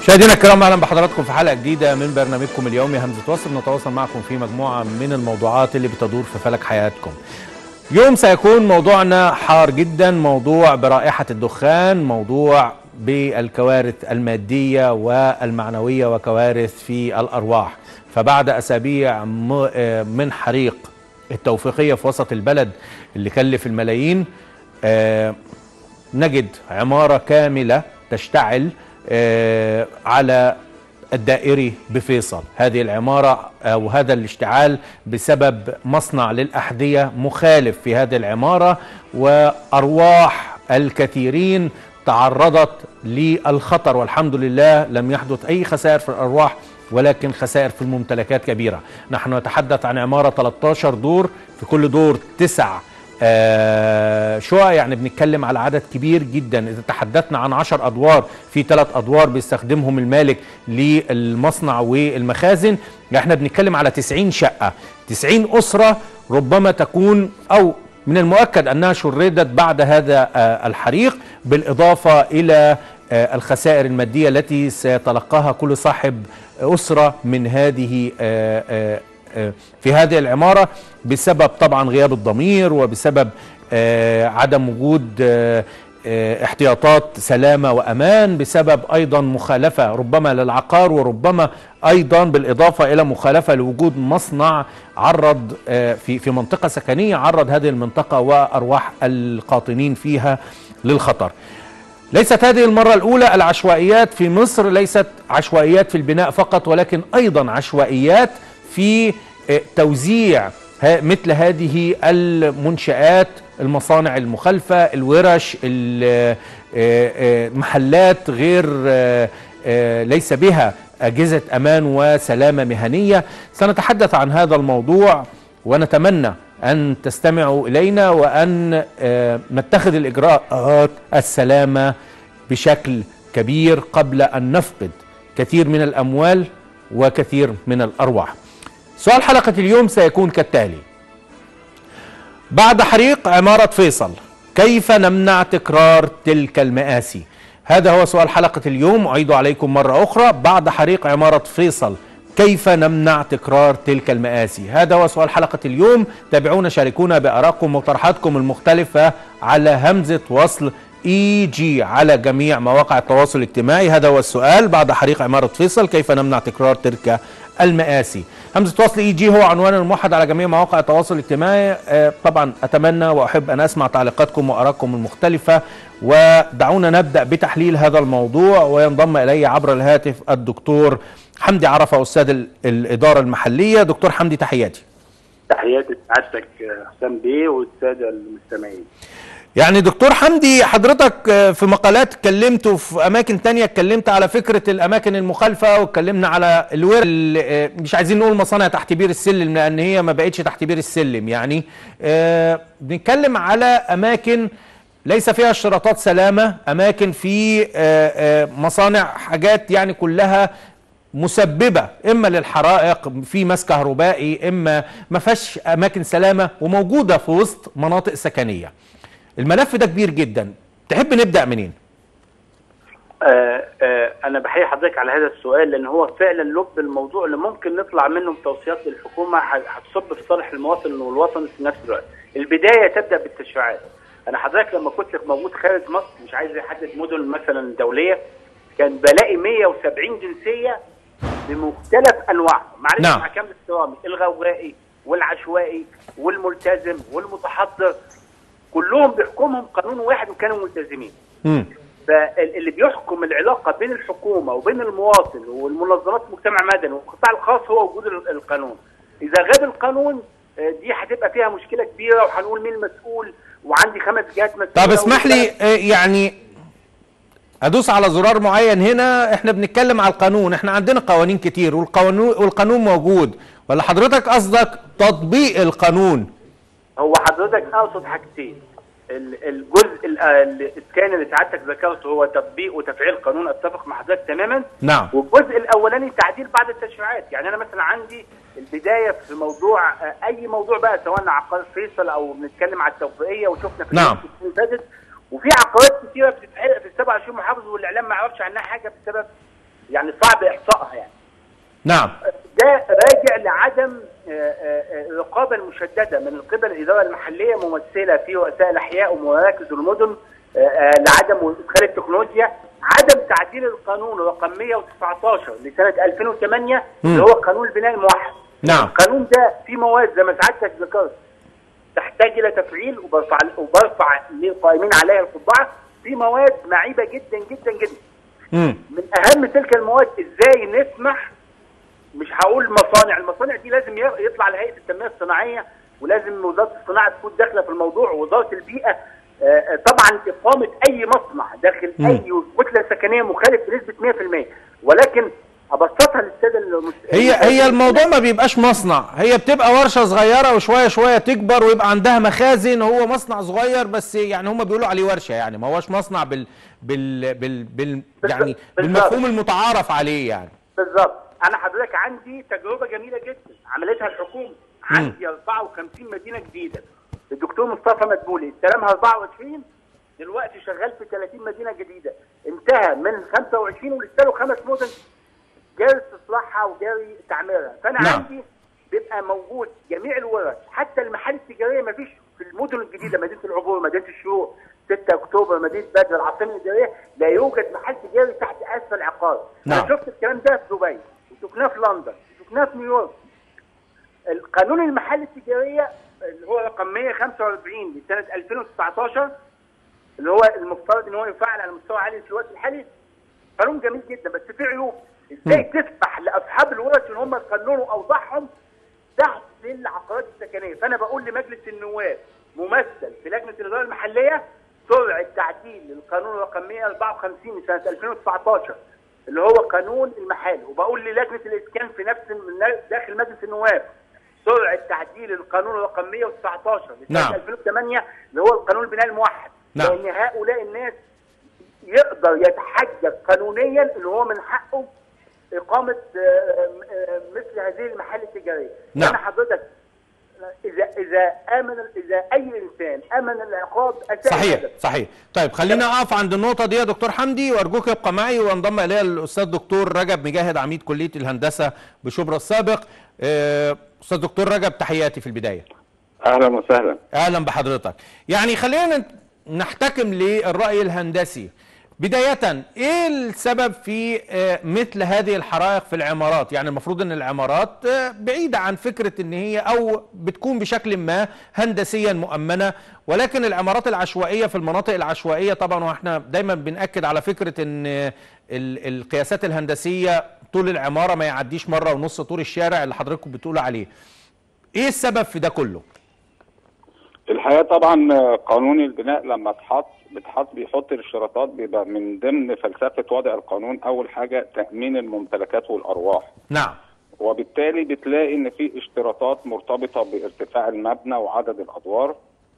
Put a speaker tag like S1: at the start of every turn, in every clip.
S1: مشاهدينا الكرام اهلا بحضراتكم في حلقه جديده من برنامجكم اليومي همزه وصل نتواصل معكم في مجموعه من الموضوعات اللي بتدور في فلك حياتكم. يوم سيكون موضوعنا حار جدا موضوع برائحه الدخان موضوع بالكوارث الماديه والمعنويه وكوارث في الارواح. فبعد اسابيع من حريق التوفيقيه في وسط البلد اللي كلف الملايين نجد عماره كامله تشتعل آه على الدائري بفيصل هذه العمارة أو هذا الاشتعال بسبب مصنع للأحذية مخالف في هذه العمارة وأرواح الكثيرين تعرضت للخطر والحمد لله لم يحدث أي خسائر في الأرواح ولكن خسائر في الممتلكات كبيرة نحن نتحدث عن عمارة 13 دور في كل دور تسع آه شقق يعني بنتكلم على عدد كبير جدا اذا تحدثنا عن عشر ادوار في ثلاث ادوار بيستخدمهم المالك للمصنع والمخازن احنا بنتكلم على 90 شقه 90 اسره ربما تكون او من المؤكد انها شردت بعد هذا آه الحريق بالاضافه الى آه الخسائر الماديه التي سيتلقاها كل صاحب اسره من هذه آه في هذه العمارة بسبب طبعا غياب الضمير وبسبب عدم وجود احتياطات سلامة وأمان بسبب أيضا مخالفة ربما للعقار وربما أيضا بالإضافة إلى مخالفة لوجود مصنع عرض في في منطقة سكنية عرض هذه المنطقة وأرواح القاطنين فيها للخطر ليست هذه المرة الأولى العشوائيات في مصر ليست عشوائيات في البناء فقط ولكن أيضا عشوائيات في توزيع مثل هذه المنشآت المصانع المخالفة الورش المحلات غير ليس بها أجهزة أمان وسلامة مهنية سنتحدث عن هذا الموضوع ونتمنى أن تستمعوا إلينا وأن نتخذ الإجراءات السلامة بشكل كبير قبل أن نفقد كثير من الأموال وكثير من الأرواح سؤال حلقة اليوم سيكون كالتالي بعد حريق عمارة فيصل كيف نمنع تكرار تلك المآسي هذا هو سؤال حلقة اليوم أعيد عليكم مرة أخرى بعد حريق عمارة فيصل كيف نمنع تكرار تلك المآسي هذا هو سؤال حلقة اليوم تابعونا شاركونا بأراءكم ومقترحاتكم المختلفة على همزة وصل اي جي على جميع مواقع التواصل الاجتماعي هذا هو السؤال بعد حريق عمارة فيصل كيف نمنع تكرار تلك المآسي همزة وصل اي جي هو عنوان الموحد على جميع مواقع التواصل الاجتماعي آه طبعا اتمنى واحب ان اسمع تعليقاتكم وارائكم المختلفة ودعونا نبدأ بتحليل هذا الموضوع وينضم الي عبر الهاتف الدكتور حمدي عرفة استاذ الادارة المحلية دكتور حمدي تحياتي
S2: تحياتي سعادتك حسام بيه والساده المستمعين
S1: يعني دكتور حمدي حضرتك في مقالات اتكلمت وفي اماكن تانية اتكلمت على فكرة الاماكن المخالفة واتكلمنا على الور مش عايزين نقول مصانع تحت بير السلم لان هي ما بقتش تحت بير السلم يعني اه بنتكلم على اماكن ليس فيها اشتراطات سلامة اماكن في اه اه مصانع حاجات يعني كلها مسببة اما للحرائق في مس كهربائي اما ما فيهاش اماكن سلامة وموجودة في وسط مناطق سكنية الملف ده كبير جدا تحب نبدا منين
S2: آه آه انا بحيي حضرتك على هذا السؤال لان هو فعلا لب الموضوع اللي ممكن نطلع منه بتوصيات للحكومه هتصب في صالح المواطن والوطن في نفس الوقت البدايه تبدا بالتشريعات انا حضرتك لما كنت موجود خارج مصر مش عايز احدد مدن مثلا دوليه كان بلاقي 170 جنسيه بمختلف انواعهم معلش
S1: نعم.
S2: مع كامل احترامي الغوغائي والعشوائي والملتزم والمتحضر كلهم بيحكمهم قانون واحد وكانوا ملتزمين
S1: امم
S2: فاللي بيحكم العلاقه بين الحكومه وبين المواطن والمنظمات المجتمع المدني والقطاع الخاص هو وجود القانون اذا غاب القانون دي هتبقى فيها مشكله كبيره وهنقول مين المسؤول وعندي خمس جهات مسؤوله
S1: طب اسمح لي يعني ادوس على زرار معين هنا احنا بنتكلم على القانون احنا عندنا قوانين كتير والقانون والقانون موجود ولا حضرتك قصدك تطبيق القانون
S2: هو حضرتك اقصد حاجتين الجزء الثاني اللي سعادتك ذكرته هو تطبيق وتفعيل قانون اتفق مع حضرتك تماما
S1: نعم
S2: والجزء الاولاني تعديل بعض التشريعات يعني انا مثلا عندي البدايه في موضوع اي موضوع بقى سواء عقار فيصل او بنتكلم على التوفيقيه وشفنا في
S1: نعم
S2: اللي فاتت وفي عقارات كثيره بتتحرق في السبع شهور محافظ والاعلام ما يعرفش عنها حاجه بسبب يعني صعب احصائها يعني
S1: نعم
S2: ده راجع لعدم آه، آه، الرقابه المشدده من قبل الاداره المحليه ممثله في رؤساء الاحياء ومراكز المدن آه، آه، لعدم ادخال التكنولوجيا عدم تعديل القانون رقم 119 لسنه 2008
S1: مم.
S2: اللي هو قانون البناء الموحد
S1: نعم.
S2: القانون ده فيه مواد زي ما سعادتك ذكرت تحتاج الى تفعيل وبرفع وبرفع للقائمين عليها القبعه في مواد معيبه جدا جدا جدا
S1: مم.
S2: من اهم تلك المواد ازاي نسمح مش هقول مصانع المصانع دي لازم ي- يطلع لهيئه التنميه الصناعيه ولازم وزاره الصناعه تكون داخله في الموضوع ووزاره البيئه آه، آه، طبعا اقامه اي مصنع داخل
S1: مم.
S2: اي كتله سكنيه مخالف بنسبه 100% ولكن ابسطها للساده المس...
S1: هي هي الموضوع ما بيبقاش مصنع هي بتبقى ورشه صغيره وشويه شويه تكبر ويبقى عندها مخازن هو مصنع صغير بس يعني هم بيقولوا عليه ورشه يعني ما هوش مصنع بال بال بال, بال يعني
S2: بالظبط.
S1: بالمفهوم المتعارف عليه يعني
S2: بالظبط انا حضرتك عندي تجربه جميله جدا عملتها الحكومه عندي 54 مدينه جديده الدكتور مصطفى مدبولي استلمها 24 دلوقتي شغال في 30 مدينه جديده انتهى من 25 ولسه له خمس مدن جاري استصلاحها وجاري تعميرها فانا
S1: نعم.
S2: عندي بيبقى موجود جميع الورش حتى المحال التجاريه ما فيش في المدن الجديده مدينه العبور مدينه الشروق 6 اكتوبر مدينه بدر العاصمه الاداريه لا يوجد محل تجاري تحت اسفل عقار
S1: نعم.
S2: انا شفت الكلام ده في دبي وشفناه في لندن وشفناه في نيويورك القانون المحل التجاريه اللي هو رقم 145 لسنه 2019 اللي هو المفترض ان هو يفعل على مستوى عالي في الوقت الحالي قانون جميل جدا بس فيه عيوب ازاي تسمح لاصحاب الورش ان هم يقننوا اوضاعهم تحت للعقارات السكنيه فانا بقول لمجلس النواب ممثل في لجنه الاداره المحليه سرعه تعديل للقانون رقم 154 لسنه 2019 اللي هو قانون المحال وبقول للجنه الاسكان في نفس الم- داخل مجلس النواب سرعه تعديل القانون رقم 119 لسنه
S1: نعم.
S2: 2008 اللي هو القانون البناء الموحد
S1: نعم.
S2: لان هؤلاء الناس يقدر يتحجج قانونيا ان هو من حقه اقامه آه، آه، مثل هذه المحال التجاريه
S1: نعم.
S2: انا حضرتك اذا اذا امن اذا اي انسان امن العقاب اساء
S1: صحيح
S2: الأدب.
S1: صحيح طيب خلينا اقف عند النقطه دي يا دكتور حمدي وارجوك ابقى معي وانضم الي الاستاذ دكتور رجب مجاهد عميد كليه الهندسه بشبرا السابق آه، استاذ دكتور رجب تحياتي في البدايه
S3: اهلا وسهلا
S1: اهلا بحضرتك يعني خلينا نت- نحتكم للراي الهندسي بداية ايه السبب في آه، مثل هذه الحرائق في العمارات يعني المفروض ان العمارات آه، بعيدة عن فكرة ان هي او بتكون بشكل ما هندسيا مؤمنة ولكن العمارات العشوائية في المناطق العشوائية طبعا واحنا دايما بنأكد على فكرة ان آه، ال- القياسات الهندسية طول العمارة ما يعديش مرة ونص طول الشارع اللي حضراتكم بتقولوا عليه ايه السبب في ده كله
S3: الحقيقه طبعا قانون البناء لما اتحط بتحط بيحط الاشتراطات بيبقى من ضمن فلسفه وضع القانون اول حاجه تامين الممتلكات والارواح
S1: نعم
S3: وبالتالي بتلاقي ان في اشتراطات مرتبطه بارتفاع المبنى وعدد الادوار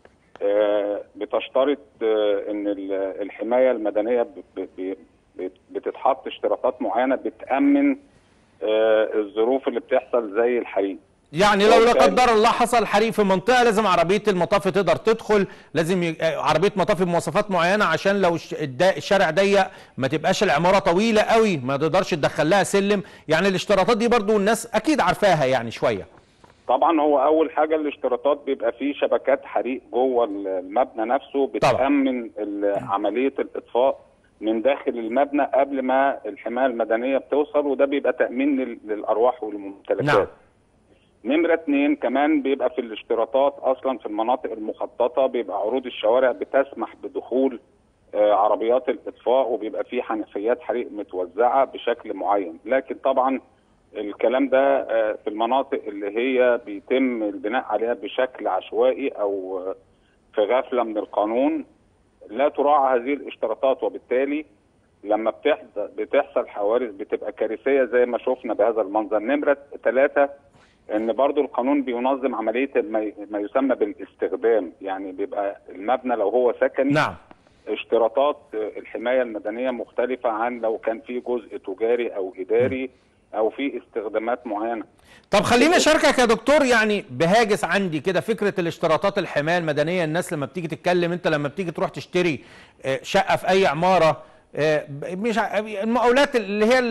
S3: آه، بتشترط آه، ان ال- الحمايه المدنيه ب- ب- ب- بت- بتتحط اشتراطات معينه بتامن آه، الظروف اللي بتحصل زي الحريق
S1: يعني لو لا
S3: وبالتالي-
S1: قدر الله حصل حريق في منطقه لازم عربيه المطافي تقدر تدخل لازم ي... آه، عربيه مطافي بمواصفات معينه عشان لو الش- الدا- الشارع ضيق ما تبقاش العماره طويله قوي ما تقدرش تدخل لها سلم يعني الاشتراطات دي برضو الناس اكيد عارفاها يعني شويه
S3: طبعا هو اول حاجه الاشتراطات بيبقى فيه شبكات حريق جوه المبنى نفسه بتامن ال- عمليه الاطفاء من داخل المبنى قبل ما الحمايه المدنيه بتوصل وده بيبقى تامين لل- للارواح والممتلكات
S1: نعم.
S3: نمرة اتنين كمان بيبقى في الاشتراطات اصلا في المناطق المخططة بيبقى عروض الشوارع بتسمح بدخول آه، عربيات الاطفاء وبيبقى في حنفيات حريق متوزعة بشكل معين لكن طبعا الكلام ده آه، في المناطق اللي هي بيتم البناء عليها بشكل عشوائي او آه، في غفلة من القانون لا تراعى هذه الاشتراطات وبالتالي لما بتحصل بتحصل حوادث بتبقى كارثيه زي ما شفنا بهذا المنظر نمره ثلاثه ان برضو القانون بينظم عمليه ما ما يسمى بالاستخدام يعني بيبقى المبنى لو هو سكني
S1: نعم
S3: اشتراطات الحمايه المدنيه مختلفه عن لو كان في جزء تجاري او اداري او في استخدامات معينه
S1: طب خليني اشاركك يا دكتور يعني بهاجس عندي كده فكره الاشتراطات الحمايه المدنيه الناس لما بتيجي تتكلم انت لما بتيجي تروح تشتري آه، شقه في اي عماره آه، ب- مش ع- المقاولات اللي هي ال-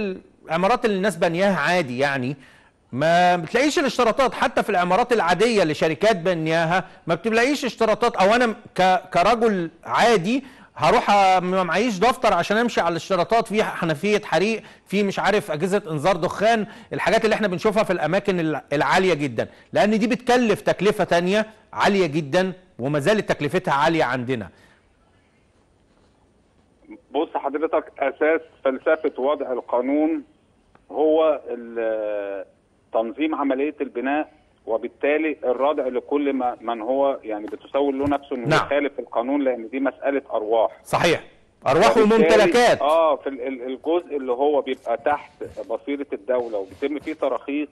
S1: العمارات اللي الناس بنياها عادي يعني ما بتلاقيش الاشتراطات حتى في العمارات العاديه اللي شركات بنياها ما بتلاقيش اشتراطات او انا ك كرجل عادي هروح أ- ما معيش دفتر عشان امشي على الاشتراطات في حنفيه حريق في مش عارف اجهزه انذار دخان الحاجات اللي احنا بنشوفها في الاماكن الع- العاليه جدا لان دي بتكلف تكلفه تانية عاليه جدا وما زالت تكلفتها عاليه عندنا
S3: بص حضرتك اساس فلسفه وضع القانون هو ال- تنظيم عمليه البناء وبالتالي الردع لكل ما من هو يعني بتسول له نفسه انه
S1: نعم.
S3: يخالف القانون لان دي مساله ارواح
S1: صحيح ارواح
S3: وبالتالي-
S1: وممتلكات
S3: اه في ال- ال- الجزء اللي هو بيبقى تحت بصيره الدوله وبيتم فيه تراخيص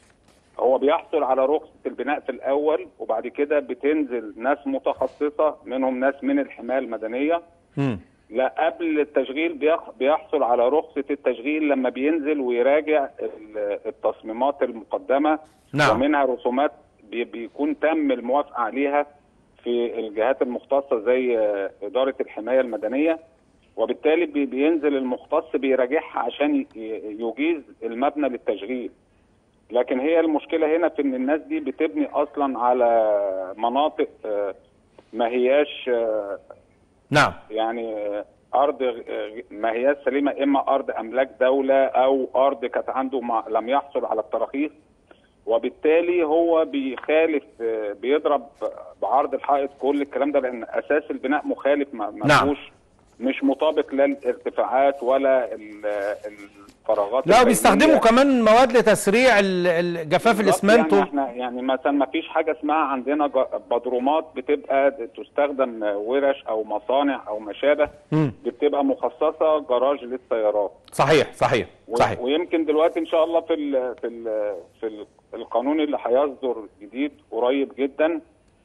S3: هو بيحصل على رخصه البناء في الاول وبعد كده بتنزل ناس متخصصه منهم ناس من الحمايه المدنيه
S1: مم.
S3: لا قبل التشغيل بيخ- بيحصل على رخصة التشغيل لما بينزل ويراجع ال- التصميمات المقدمة
S1: نعم.
S3: ومنها رسومات بي- بيكون تم الموافقة عليها في الجهات المختصة زي آه، إدارة الحماية المدنية وبالتالي بي- بينزل المختص بيراجعها عشان ي- ي- يجيز المبنى للتشغيل لكن هي المشكلة هنا في إن الناس دي بتبني أصلا على مناطق آه، ما هياش آه،
S1: نعم
S3: يعني آه، ارض آه، ما هي سليمه اما ارض املاك دوله او ارض كانت عنده ما لم يحصل على التراخيص وبالتالي هو بيخالف آه، بيضرب بعرض الحائط كل الكلام ده لان اساس البناء مخالف ما ما
S1: نعم.
S3: فيهوش مش مطابق لا الارتفاعات ولا ال- الفراغات
S1: لا
S3: البينية.
S1: بيستخدموا كمان مواد لتسريع ال- ال- جفاف
S3: بالظبط،
S1: الاسمنت
S3: يعني
S1: و-
S3: احنا يعني مثلا ما فيش حاجه اسمها عندنا ج- بدرومات بتبقى تستخدم ورش او مصانع او ما شابه
S1: مم.
S3: دي بتبقى مخصصه جراج للسيارات
S1: صحيح صحيح
S3: و-
S1: صحيح
S3: ويمكن دلوقتي ان شاء الله في ال في ال في ال القانون اللي هيصدر جديد قريب جدا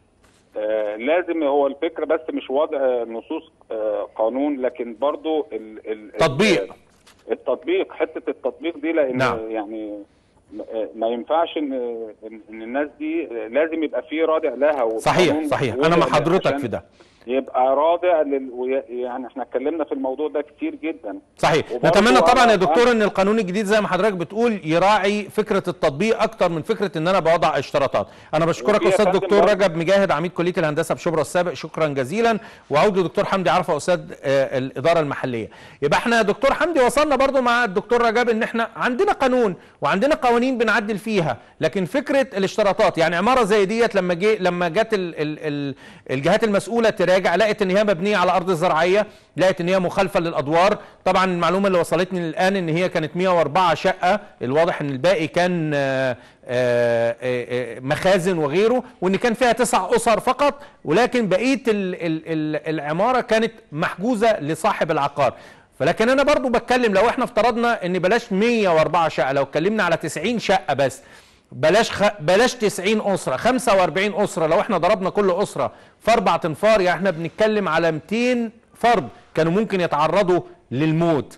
S3: آه لازم هو الفكره بس مش وضع نصوص آه قانون لكن برضو ال ال
S1: تطبيق.
S3: التطبيق حته التطبيق دي لان
S1: نعم.
S3: يعني م- ما ينفعش ان ان إن الناس دي لازم يبقى في رادع لها
S1: صحيح
S3: والقانون
S1: صحيح
S3: وضع
S1: انا مع
S3: عشان
S1: حضرتك في ده
S3: يبقى رادع لل... وي- يعني احنا اتكلمنا في الموضوع ده كتير جدا
S1: صحيح
S3: وبرضو
S1: نتمنى طبعا
S3: أنا-
S1: يا دكتور ان القانون الجديد زي ما حضرتك بتقول يراعي فكره التطبيق اكتر من فكره ان انا بوضع اشتراطات انا بشكرك
S3: وفي يا
S1: استاذ
S3: فندم
S1: دكتور
S3: برضو-
S1: رجب مجاهد عميد كليه الهندسه بشبرا السابق شكرا جزيلا وعود لدكتور حمدي عرفه استاذ آه، الاداره المحليه يبقى احنا يا دكتور حمدي وصلنا برضو مع الدكتور رجب ان احنا عندنا قانون وعندنا قوانين بنعدل فيها لكن فكره الاشتراطات يعني عماره زي ديت لما جه لما جت ال ال ال الجهات المسؤوله تراجع لقت ان هي مبنيه على ارض زراعيه لقت ان هي مخالفه للادوار طبعا المعلومه اللي وصلتني الان ان هي كانت 104 شقه الواضح ان الباقي كان آه، آه، آه، مخازن وغيره وان كان فيها تسع اسر فقط ولكن بقيه ال ال ال العماره كانت محجوزه لصاحب العقار فلكن انا برضو بتكلم لو احنا افترضنا ان بلاش 104 شقه لو اتكلمنا على 90 شقه بس بلاش خ... بلاش 90 اسره 45 اسره لو احنا ضربنا كل اسره في اربع تنفار يعني احنا بنتكلم على 200 فرد كانوا ممكن يتعرضوا للموت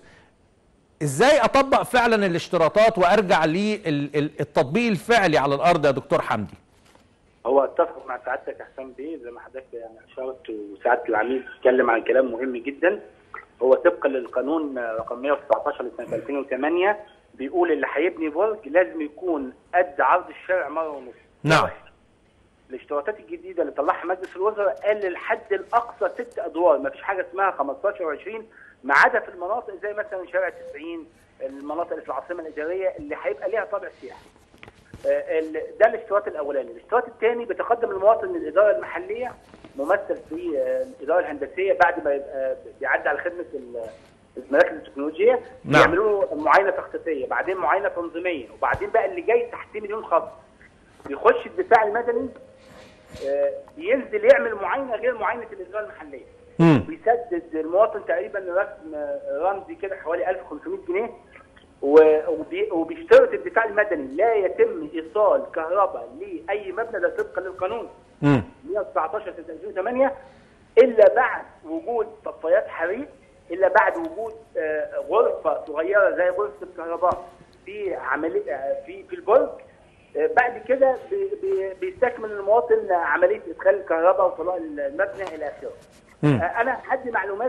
S1: ازاي اطبق فعلا الاشتراطات وارجع للتطبيق الفعلي على الارض يا دكتور حمدي
S2: هو اتفق مع سعادتك يا حسام بيه زي ما حضرتك يعني اشرت وسعاده العميد اتكلم عن كلام مهم جدا هو طبقا للقانون رقم 119 لسنه 2008 بيقول اللي هيبني برج لازم يكون قد عرض الشارع مره ونص
S1: نعم.
S2: واحد. الاشتراطات الجديده اللي طلعها مجلس الوزراء قال الحد الاقصى ست ادوار ما فيش حاجه اسمها 15 و20 ما عدا في المناطق زي مثلا شارع 90 المناطق اللي في العاصمه الاداريه اللي هيبقى ليها طابع سياحي آه، ال- ده الاشتراط الاولاني، الاشتراط الثاني بيتقدم المواطن للاداره المحليه ممثل في آه، الاداره الهندسيه بعد ما يبقى بيعدي على خدمه ال- المراكز التكنولوجيه
S1: نعم.
S2: بيعملوا له معاينه تخطيطيه، بعدين معاينه تنظيميه، وبعدين بقى اللي جاي تحت مليون خط بيخش الدفاع المدني آه، ينزل يعمل معاينه غير معاينه الاداره المحليه.
S1: مم.
S2: بيسدد المواطن تقريبا رسم آه، رمزي كده حوالي 1500 جنيه و- وبي- وبيشترط الدفاع المدني لا يتم ايصال كهرباء لاي مبنى ده طبقا للقانون
S1: مم.
S2: 119 سنه 2008 الا بعد وجود طفايات حريق الا بعد وجود آه، غرفه صغيره زي غرفه الكهرباء في عمليه آه، في في البرج آه، بعد كده بي- بي- بيستكمل المواطن عمليه ادخال الكهرباء وطلاء المبنى الى اخره.
S1: مم.
S2: آه، انا حد معلوماتي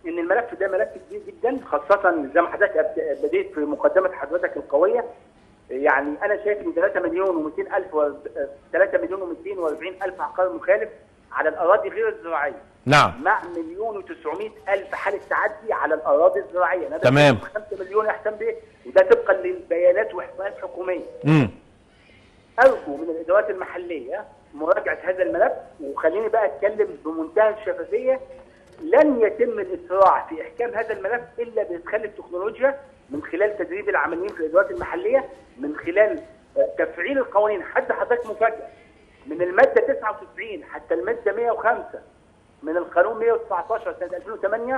S2: ان الملف ده ملف كبير جدا خاصه زي ما حضرتك أبد- بديت في مقدمه حضرتك القويه يعني انا شايف ان 3 مليون و200 الف و 3 مليون و240 الف عقار مخالف على الاراضي غير الزراعيه
S1: نعم
S2: مع مليون و900 الف حاله تعدي على الاراضي الزراعيه أنا
S1: تمام.
S2: 5 مليون يا حسام بيه وده طبقا للبيانات واحصائيات حكوميه
S1: امم
S2: ارجو من الادارات المحليه مراجعه هذا الملف وخليني بقى اتكلم بمنتهى الشفافيه لن يتم الاسراع في احكام هذا الملف الا بادخال التكنولوجيا من خلال تدريب العاملين في الادارات المحليه من خلال آه، تفعيل القوانين حتى حضرتك مفاجاه من الماده 99 حتى الماده 105 من القانون 119 سنه 2008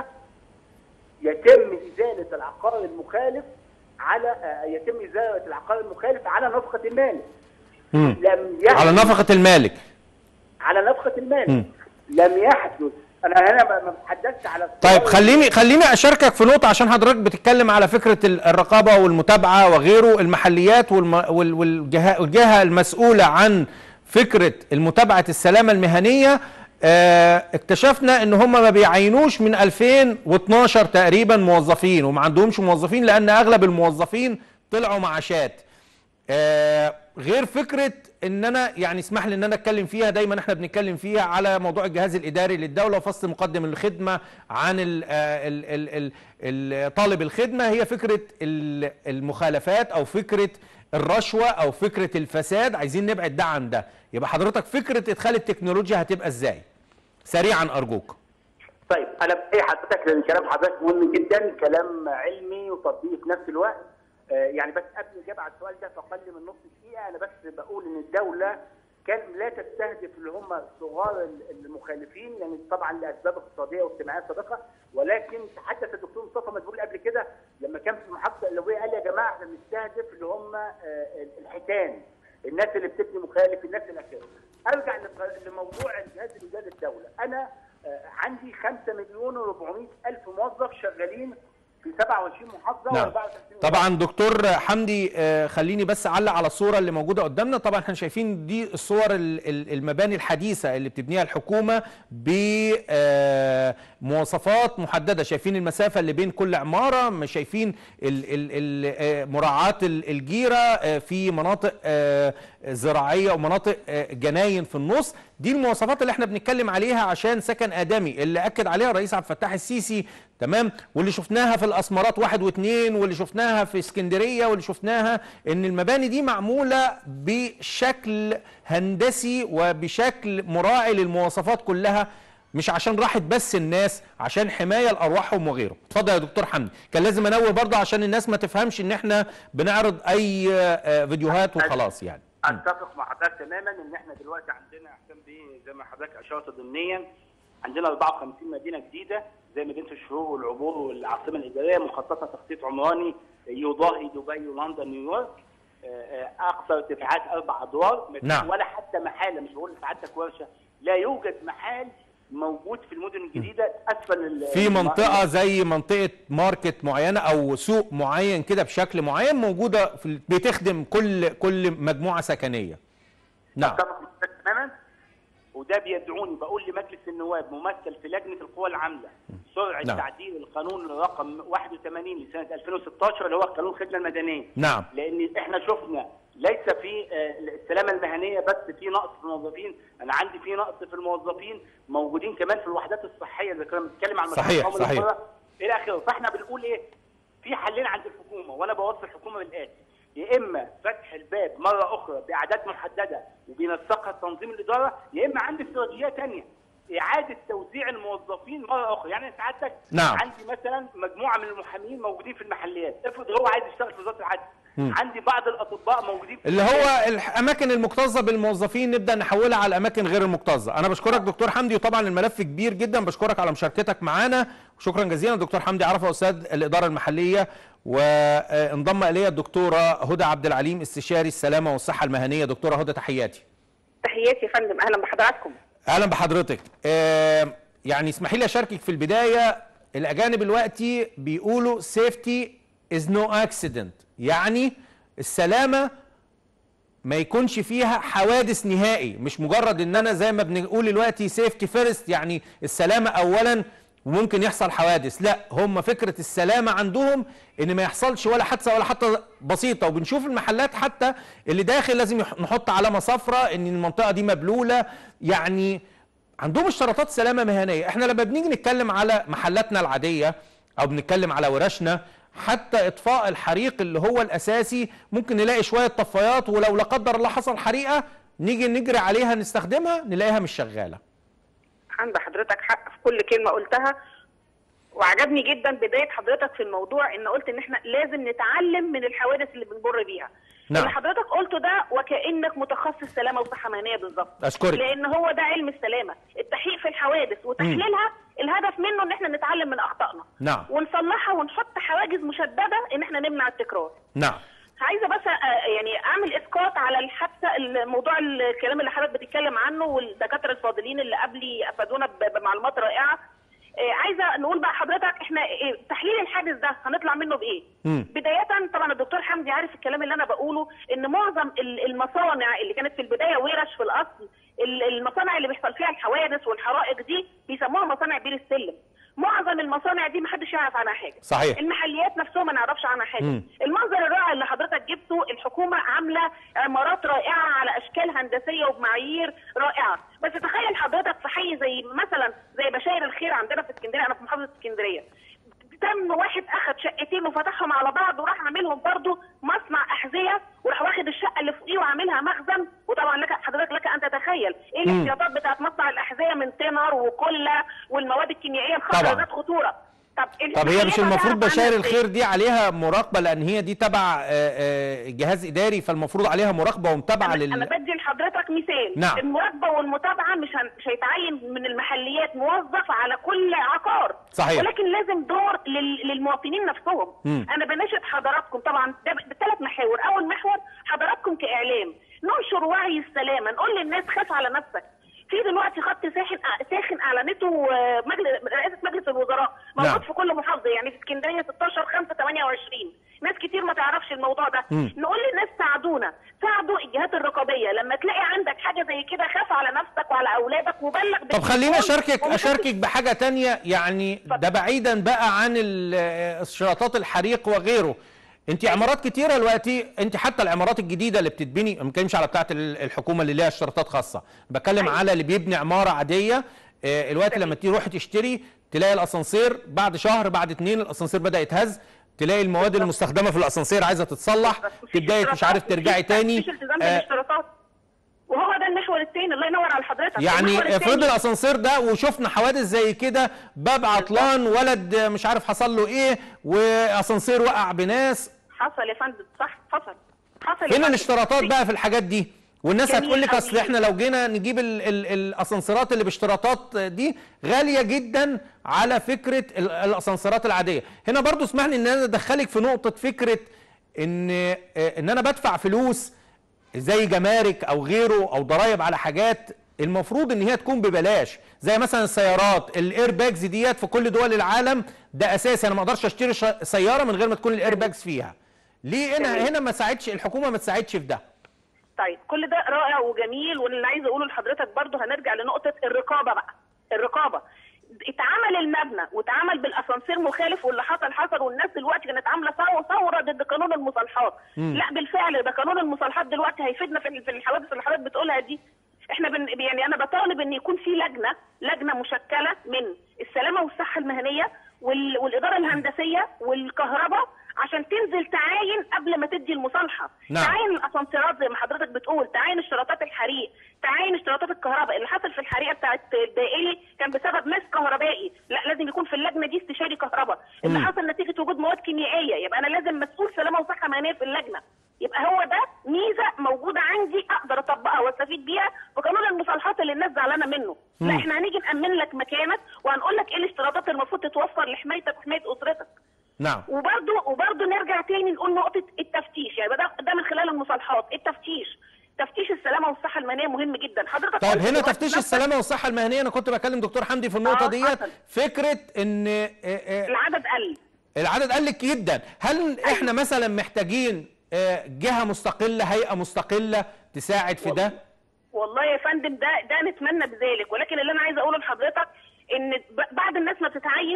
S2: يتم ازاله العقار المخالف على آه، يتم ازاله العقار المخالف على نفقه المالك
S1: امم
S2: لم يحدث
S1: على نفقة المالك
S2: على نفقه المالك
S1: مم.
S2: لم يحدث انا هنا ما ما بتحدثش على
S1: طيب خليني خليني اشاركك في نقطه عشان حضرتك بتتكلم على فكره ال- الرقابه والمتابعه وغيره المحليات والم... وال... والجهه الجهه المسؤوله عن فكره المتابعه السلامه المهنيه آه اكتشفنا ان هم ما بيعينوش من 2012 تقريبا موظفين وما عندهمش موظفين لان اغلب الموظفين طلعوا معاشات آه، غير فكره ان انا يعني اسمح لي ان انا اتكلم فيها دايما احنا بنتكلم فيها على موضوع الجهاز الاداري للدوله وفصل مقدم الخدمه عن ال ال ال ال ال طالب الخدمه هي فكره ال- المخالفات او فكره الرشوه او فكره الفساد عايزين نبعد ده عن ده يبقى حضرتك فكره ادخال التكنولوجيا هتبقى ازاي سريعا ارجوك
S2: طيب انا بحيي حضرتك لان كلام حضرتك مهم جدا كلام علمي وتطبيقي في نفس الوقت آه، يعني بس قبل الاجابه على السؤال ده فاقل من نص دقيقه انا بس بقول ان الدوله كان لا تستهدف اللي هم صغار ال- المخالفين يعني طبعا لاسباب اقتصاديه واجتماعيه سابقه ولكن تحدث الدكتور مصطفى مدبولي قبل كده لما كان في المحافظه القلويه قال يا جماعه احنا بنستهدف اللي هم آه، الحيتان الناس اللي بتبني مخالف الناس اللي كده ارجع لق- لموضوع الجهاز الاداري الدوله انا آه، عندي 5 مليون و400 الف موظف شغالين في 27 محافظه
S1: نعم.
S2: و34
S1: طبعا دكتور حمدي آه، خليني بس اعلق على الصوره اللي موجوده قدامنا طبعا احنا شايفين دي الصور ال- ال- المباني الحديثه اللي بتبنيها الحكومه بمواصفات محدده شايفين المسافه اللي بين كل عماره مش شايفين ال- ال- ال- آه، مراعاه ال- الجيره آه، في مناطق آه، زراعيه ومناطق آه، جناين في النص دي المواصفات اللي احنا بنتكلم عليها عشان سكن ادمي اللي اكد عليها الرئيس عبد الفتاح السيسي تمام واللي شفناها في الاسمرات واحد واثنين واللي شفناها في اسكندريه واللي شفناها ان المباني دي معموله بشكل هندسي وبشكل مراعي للمواصفات كلها مش عشان راحت بس الناس عشان حمايه لارواحهم وغيره اتفضل يا دكتور حمدي كان لازم انوه برضه عشان الناس ما تفهمش ان احنا بنعرض اي آه، فيديوهات وخلاص يعني
S2: اتفق مع حضرتك تماما ان احنا دلوقتي عندنا احسان بيه زي ما حضرتك اشرت ضمنيا عندنا 54 مدينه جديده زي مدينه الشروق والعبور والعاصمه الاداريه مخططه تخطيط عمراني يضاهي دبي ولندن نيويورك آه، آه، اقصى ارتفاعات اربع ادوار مفيش
S1: نعم.
S2: ولا حتى محاله مش بقول لسعادتك ورشه لا يوجد محال موجود في المدن الجديده اسفل ال-
S1: في منطقه زي منطقه ماركت معينه او سوق معين كده بشكل معين موجوده في ال- بتخدم كل كل مجموعه سكنيه نعم
S2: اتفق معاك تماما وده بيدعوني بقول لمجلس النواب ممثل في لجنه القوى العامله سرعه
S1: نعم.
S2: تعديل القانون رقم 81 لسنه 2016 اللي هو قانون الخدمه المدنيه
S1: نعم
S2: لان احنا شفنا ليس في آه، السلامه المهنيه بس في نقص في الموظفين انا عندي في نقص في الموظفين موجودين كمان في الوحدات الصحيه اللي كنا بنتكلم عن
S1: صحيح،
S2: المشروع القومي
S1: صحيح.
S2: للقرى الى اخره فاحنا بنقول ايه في حلين عند الحكومه وانا بوصي الحكومه بالاتي يا اما فتح الباب مره اخرى باعداد محدده وبينسقها تنظيم الاداره يا اما عندي استراتيجيه ثانيه اعاده توزيع الموظفين مره اخرى يعني سعادتك
S1: نعم.
S2: عندي مثلا مجموعه من المحامين موجودين في المحليات افرض هو عايز يشتغل في وزاره العدل
S1: مم.
S2: عندي بعض الاطباء موجودين في
S1: اللي
S2: المحليات.
S1: هو الاماكن المكتظه بالموظفين نبدا نحولها على الاماكن غير المكتظه انا بشكرك دكتور حمدي وطبعا الملف كبير جدا بشكرك على مشاركتك معانا وشكرا جزيلا دكتور حمدي عرفه استاذ الاداره المحليه وانضم الي الدكتوره هدى عبد العليم استشاري السلامه والصحه المهنيه دكتوره هدى تحياتي
S4: تحياتي يا فندم اهلا بحضراتكم
S1: اهلا بحضرتك آه يعني اسمحي لي اشاركك في البدايه الاجانب دلوقتي بيقولوا سيفتي از نو اكسيدنت يعني السلامه ما يكونش فيها حوادث نهائي مش مجرد ان انا زي ما بنقول دلوقتي سيفتي فيرست يعني السلامه اولا وممكن يحصل حوادث لا هم فكره السلامه عندهم ان ما يحصلش ولا حادثه ولا حتى بسيطه وبنشوف المحلات حتى اللي داخل لازم يح- نحط علامه صفراء ان المنطقه دي مبلوله يعني عندهم اشتراطات سلامه مهنيه احنا لما بنيجي نتكلم على محلاتنا العاديه او بنتكلم على ورشنا حتى اطفاء الحريق اللي هو الاساسي ممكن نلاقي شويه طفايات ولو لا قدر الله حصل حريقه نيجي نجري عليها نستخدمها نلاقيها مش شغاله
S4: عند حضرتك حق في كل كلمه قلتها وعجبني جدا بدايه حضرتك في الموضوع ان قلت ان احنا لازم نتعلم من الحوادث اللي بنمر بيها
S1: نعم.
S4: اللي حضرتك قلته ده وكانك متخصص سلامه وصحه مهنيه بالظبط
S1: أشكرك.
S4: لان هو ده علم السلامه التحقيق في الحوادث وتحليلها الهدف منه ان احنا نتعلم من اخطائنا
S1: نعم.
S4: ونصلحها ونحط حواجز مشدده ان احنا نمنع التكرار
S1: نعم
S4: عايزه بس آه، يعني اعمل اسقاط على الحادثه الموضوع الكلام اللي حضرتك بتتكلم عنه والدكاتره الفاضلين اللي قبلي افادونا ب- بمعلومات رائعه آه، عايزه نقول بقى حضرتك احنا آه، تحليل الحادث ده هنطلع منه بايه؟
S1: مم.
S4: بدايه طبعا الدكتور حمدي عارف الكلام اللي انا بقوله ان معظم ال- المصانع اللي كانت في البدايه ورش في الاصل ال- المصانع اللي بيحصل فيها الحوادث والحرائق دي بيسموها مصانع بير السلم معظم المصانع دي محدش يعرف عنها حاجه
S1: صحيح.
S4: المحليات نفسهم ما نعرفش عنها حاجه
S1: مم.
S4: المنظر الرائع اللي حضرتك جبته الحكومه عامله عمارات رائعه على اشكال هندسيه وبمعايير رائعه بس تخيل حضرتك في حي زي مثلا زي بشاير الخير عندنا في اسكندريه انا في محافظه اسكندريه تم واحد اخد شقتين وفتحهم على بعض وراح عاملهم برضه مصنع احذيه وراح واخد الشقه اللي فوقيه وعاملها مخزن وطبعا لك حضرتك لك ان تتخيل ايه
S1: مم.
S4: الاحتياطات بتاعت مصنع الاحذيه من تنر وكله والمواد الكيميائيه الخطره
S1: طبعاً.
S4: ذات خطوره طب
S1: طب هي مش المفروض
S4: هتعرف
S1: بشاير
S4: عنها إزاي؟
S1: الخير دي عليها مراقبه لان هي دي تبع آه، آه، جهاز اداري فالمفروض عليها مراقبه ومتابعه
S4: انا أنا
S1: لل
S4: بدي لحضرتك مثال
S1: نعم.
S4: المراقبه والمتابعه مش هن... مش هيتعين من المحليات موظف على كل عقار
S1: صحيح.
S4: ولكن لازم دور لل... للمواطنين نفسهم
S1: مم.
S4: انا بناشد حضراتكم طبعا ده بثلاث محاور اول محور حضراتكم كاعلام ننشر وعي السلامه نقول للناس خاف على نفسك في دلوقتي خط ساخن ساخن اعلنته آه، مجلس رئاسه مجلس الوزراء موجود
S1: نعم.
S4: في كل محافظه يعني في اسكندريه 16 5 28 ناس كتير ما تعرفش الموضوع ده
S1: مم.
S4: نقول للناس ساعدونا ساعدوا الجهات الرقابيه لما تلاقي عندك حاجه زي كده خاف على نفسك وعلى اولادك وبلغ
S1: طب خليني
S4: بالتليفون
S1: اشاركك
S4: وما
S1: اشاركك بحاجه تانية يعني ده بعيدا بقى عن ال- اشتراطات الحريق وغيره انت عمارات كتيره دلوقتي انت حتى العمارات الجديده اللي بتتبني ما بتكلمش على بتاعه ال- الحكومه اللي ليها اشتراطات خاصه بتكلم
S4: أيوة.
S1: على اللي بيبني عماره عاديه آه، الوقت لما تروح تشتري تلاقي الاسانسير بعد شهر بعد اتنين الاسانسير بدا يتهز تلاقي المواد المستخدمه في الاسانسير عايزه تتصلح
S4: بس مفيش
S1: تبداي مش عارف
S4: اشتراطات،
S1: ترجعي
S4: مفيش-
S1: تاني
S4: مفيش التزام
S1: آه،
S4: بالاشتراطات وهو ده المحور الثاني الله ينور على حضرتك المحور
S1: يعني
S4: التاني-
S1: افرض الاسانسير ده وشفنا حوادث زي كده باب عطلان ولد مش عارف حصل له ايه واسانسير وقع بناس
S4: حصل يا فندم صح حصل حصل يا
S1: فين
S4: فندم.
S1: الاشتراطات بقى في الحاجات دي والناس
S4: جميل
S1: هتقول لك
S4: أوي.
S1: اصل احنا لو جينا نجيب ال ال الاسانسيرات اللي باشتراطات دي غاليه جدا على فكره ال- الاسانسيرات العاديه هنا برضو اسمح لي ان انا ادخلك في نقطه فكره ان آه، ان انا بدفع فلوس زي جمارك او غيره او ضرائب على حاجات المفروض ان هي تكون ببلاش زي مثلا السيارات الاير باجز ديت في كل دول العالم ده اساسي انا ما اقدرش اشتري ش- سياره من غير ما تكون الاير باجز فيها ليه هنا
S4: جميل.
S1: هنا ما ساعدش الحكومه ما تساعدش في ده
S4: طيب كل ده رائع وجميل واللي عايزه اقوله لحضرتك برضو هنرجع لنقطه الرقابه بقى الرقابه اتعمل المبنى واتعمل بالاسانسير مخالف واللي حصل حصل والناس دلوقتي كانت عامله ثوره ثوره ضد قانون المصالحات لا بالفعل ده قانون المصالحات دلوقتي هيفيدنا في في الحوادث اللي حضرتك بتقولها دي احنا بن يعني انا بطالب ان يكون في لجنه لجنه مشكله من السلامه والصحه المهنيه وال... والاداره الهندسيه والكهرباء عشان تنزل تعاين قبل ما تدي المصالحه
S1: نعم.
S4: تعاين الاسانسيرات زي ما حضرتك بتقول تعاين اشتراطات الحريق تعاين اشتراطات الكهرباء اللي حصل في الحريقه بتاعت الدائري كان بسبب ماس كهربائي لا لازم يكون في اللجنه دي استشاري كهرباء اللي
S1: مم.
S4: حصل نتيجه وجود مواد كيميائيه يبقى انا لازم مسؤول سلامه وصحه مهنيه في اللجنه يبقى هو ده ميزه موجوده عندي اقدر اطبقها واستفيد بيها في قانون المصالحات اللي الناس زعلانه منه لا
S1: مم.
S4: احنا هنيجي نامن لك مكانك وهنقول لك ايه الاشتراطات اللي المفروض تتوفر لحمايتك وحمايه اسرتك
S1: نعم
S4: وبرده وبرده نرجع تاني نقول نقطه التفتيش يعني ده ده من خلال المصالحات التفتيش تفتيش السلامه والصحه المهنيه مهم جدا حضرتك
S1: طيب
S4: قلت
S1: هنا
S4: دلوقتي
S1: تفتيش
S4: نفسك
S1: السلامه والصحه المهنيه انا كنت بكلم دكتور حمدي في النقطه
S4: آه،
S1: ديت
S4: حصل.
S1: فكره ان آه، آه،
S4: العدد قل
S1: العدد قل جدا هل احنا مثلا محتاجين آه، جهه مستقله هيئه مستقله تساعد في ده
S4: والله يا فندم ده ده نتمنى بذلك ولكن اللي انا عايزه اقوله لحضرتك ان ب- بعد الناس ما بتتعين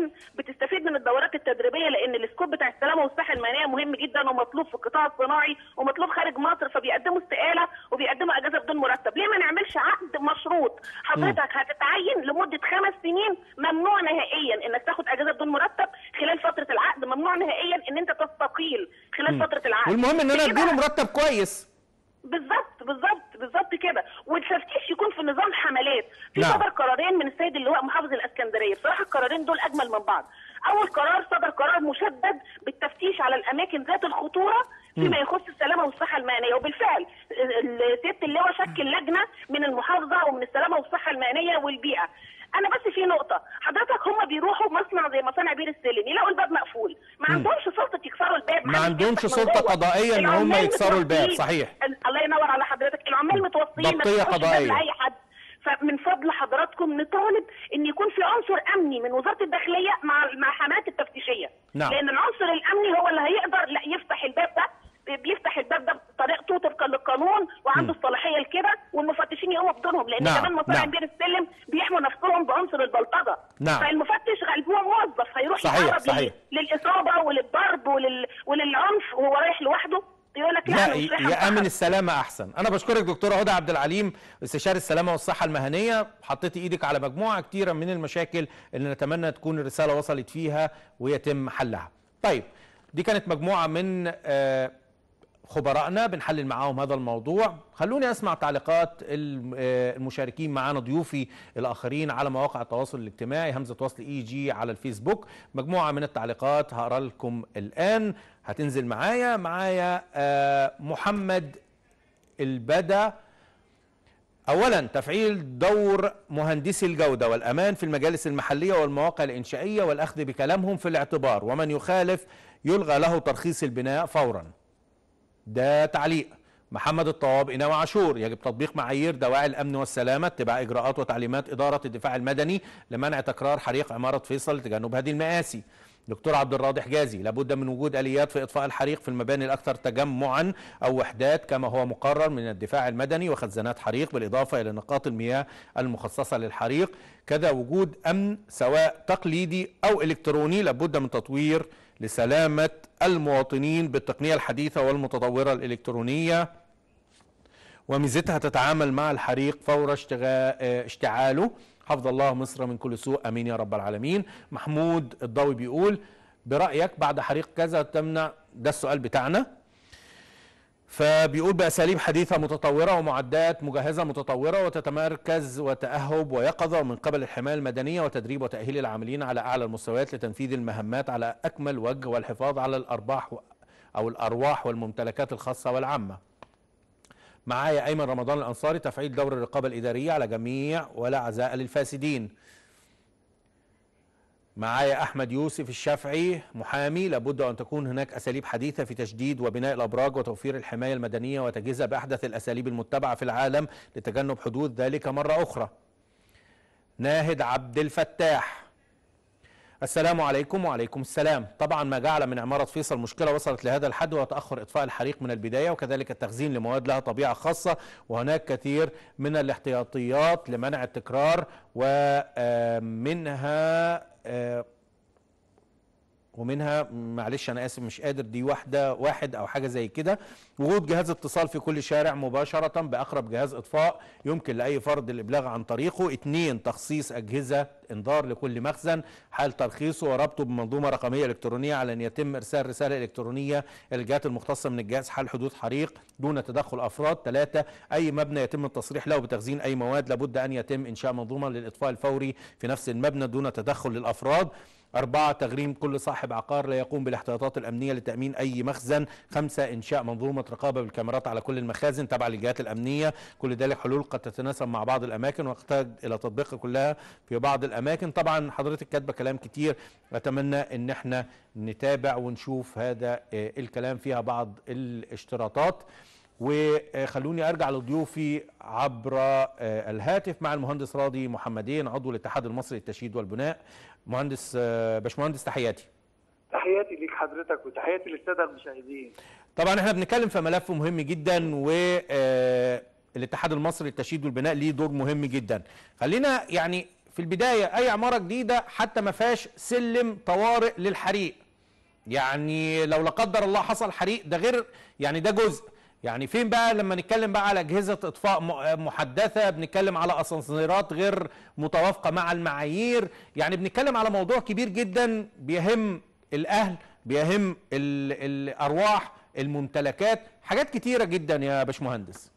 S4: السلامه والصحه المهنيه مهم جدا ومطلوب في القطاع الصناعي ومطلوب خارج مصر فبيقدموا استقاله وبيقدموا اجازه بدون مرتب ليه ما نعملش عقد مشروط حضرتك هتتعين لمده خمس سنين ممنوع نهائيا انك تاخد اجازه بدون مرتب خلال فتره العقد ممنوع نهائيا ان انت تستقيل خلال فتره العقد
S1: والمهم ان انا
S4: كده-
S1: اديله مرتب كويس
S4: بالظبط بالظبط بالظبط كده والتفتيش يكون في نظام حملات في
S1: نعم.
S4: صدر قرارين من السيد اللواء محافظ الاسكندريه بصراحه القرارين دول اجمل من بعض اول قرار صدر قرار مشدد بالتفتيش على الاماكن ذات الخطوره فيما يخص السلامه والصحه المهنيه وبالفعل ال- سياده اللواء شكل لجنه من المحافظه ومن السلامه والصحه المهنيه والبيئه انا بس في نقطه حضرتك هم بيروحوا مصنع زي مصانع بير السلم يلاقوا الباب مقفول ما عندهمش سلطه يكسروا الباب
S1: ما
S4: محدش
S1: عندهمش
S4: يفتح من
S1: سلطة
S4: جوه.
S1: قضائية إن هم
S4: العمال
S1: يكسروا الباب،
S4: متوصيين.
S1: صحيح.
S4: ال- الله ينور على حضرتك العمال متوصيين ما
S1: ضبطية
S4: تفتحوش الباب
S1: قضائية.
S4: لاي حد فمن فضل حضراتكم نطالب ان يكون في عنصر امني من وزاره الداخليه مع مع حملات التفتيشيه
S1: نعم.
S4: لان العنصر الامني هو اللي هيقدر لا يفتح الباب ده بيفتح الباب ده بطريقته طبقا للقانون وعنده الصلاحيه لكده والمفتشين يقوموا بدورهم لان
S1: نعم،
S4: كمان مصانع
S1: نعم.
S4: بير السلم بيحموا نفسهم بعنصر البلطجه
S1: نعم.
S4: فالمفتش غالب هو موظف هيروح
S1: صحيح،
S4: يتعرض لل-
S1: صحيح.
S4: للاصابه وللضرب ولل... وللعنف وهو رايح لوحده يقول لك لا,
S1: لا
S4: أنا مش رايح
S1: يا
S4: أنتحر.
S1: امن السلامه احسن انا بشكرك دكتوره هدى عبد العليم استشاري السلامه والصحه المهنيه حطيتي ايدك على مجموعه كتيره من المشاكل اللي نتمنى تكون الرساله وصلت فيها ويتم حلها طيب دي كانت مجموعه من آه، خبرائنا بنحلل معاهم هذا الموضوع خلوني اسمع تعليقات الم- آه، المشاركين معانا ضيوفي الاخرين على مواقع التواصل الاجتماعي همزه وصل اي جي على الفيسبوك مجموعه من التعليقات هقرا لكم الان هتنزل معايا معايا آه، محمد البدا اولا تفعيل دور مهندسي الجوده والامان في المجالس المحليه والمواقع الانشائيه والاخذ بكلامهم في الاعتبار ومن يخالف يلغى له ترخيص البناء فورا ده تعليق محمد الطواب إناوي عاشور يجب تطبيق معايير دواعي الأمن والسلامة اتباع إجراءات وتعليمات إدارة الدفاع المدني لمنع تكرار حريق عمارة فيصل لتجنب هذه المآسي دكتور عبد الراضي حجازي لابد من وجود اليات في اطفاء الحريق في المباني الاكثر تجمعا او وحدات كما هو مقرر من الدفاع المدني وخزانات حريق بالاضافه الى نقاط المياه المخصصه للحريق كذا وجود امن سواء تقليدي او الكتروني لابد من تطوير لسلامه المواطنين بالتقنيه الحديثه والمتطوره الالكترونيه وميزتها تتعامل مع الحريق فور اشتغا- اه، اشتعاله حفظ الله مصر من كل سوء امين يا رب العالمين محمود الضوي بيقول برايك بعد حريق كذا تمنع ده السؤال بتاعنا فبيقول باساليب حديثه متطوره ومعدات مجهزه متطوره وتتمركز وتاهب ويقظه من قبل الحمايه المدنيه وتدريب وتاهيل العاملين على اعلى المستويات لتنفيذ المهمات على اكمل وجه والحفاظ على الارباح او الارواح والممتلكات الخاصه والعامه معايا ايمن رمضان الانصاري تفعيل دور الرقابه الاداريه على جميع ولا عزاء للفاسدين معايا احمد يوسف الشافعي محامي لابد ان تكون هناك اساليب حديثه في تجديد وبناء الابراج وتوفير الحمايه المدنيه وتجهيزها باحدث الاساليب المتبعه في العالم لتجنب حدوث ذلك مره اخرى ناهد عبد الفتاح السلام عليكم وعليكم السلام طبعا ما جعل من عمارة فيصل مشكلة وصلت لهذا الحد هو تأخر إطفاء الحريق من البداية وكذلك التخزين لمواد لها طبيعة خاصة وهناك كثير من الاحتياطيات لمنع التكرار ومنها ومنها معلش انا اسف مش قادر دي واحده واحد او حاجه زي كده وجود جهاز اتصال في كل شارع مباشره باقرب جهاز اطفاء يمكن لاي فرد الابلاغ عن طريقه اثنين تخصيص اجهزه انذار لكل مخزن حال ترخيصه وربطه بمنظومه رقميه الكترونيه على ان يتم ارسال رساله الكترونيه الى الجهات المختصه من الجهاز حال حدوث حريق دون تدخل افراد ثلاثه اي مبنى يتم التصريح له بتخزين اي مواد لابد ان يتم انشاء منظومه للاطفاء الفوري في نفس المبنى دون تدخل للافراد أربعة تغريم كل صاحب عقار لا يقوم بالاحتياطات الأمنية لتأمين أي مخزن خمسة إنشاء منظومة رقابة بالكاميرات على كل المخازن تبع للجهات الأمنية كل ذلك حلول قد تتناسب مع بعض الأماكن وتحتاج إلى تطبيقها كلها في بعض الأماكن طبعا حضرتك كاتبة كلام كتير أتمنى إن احنا نتابع ونشوف هذا آه، الكلام فيها بعض الاشتراطات وخلوني ارجع لضيوفي عبر آه، الهاتف مع المهندس راضي محمدين عضو الاتحاد المصري للتشييد والبناء مهندس آه، باشمهندس تحياتي
S5: تحياتي ليك حضرتك وتحياتي للساده المشاهدين
S1: طبعا احنا بنتكلم في ملف مهم جدا والاتحاد المصري للتشييد والبناء ليه دور مهم جدا خلينا يعني في البدايه اي عماره جديده حتى ما فيهاش سلم طوارئ للحريق يعني لو لا قدر الله حصل حريق ده غير يعني ده جزء يعني فين بقى لما نتكلم بقى على اجهزه اطفاء م- محدثه بنتكلم على اسانسيرات غير متوافقه مع المعايير يعني بنتكلم على موضوع كبير جدا بيهم الاهل بيهم ال- الارواح الممتلكات حاجات كتيره جدا يا باشمهندس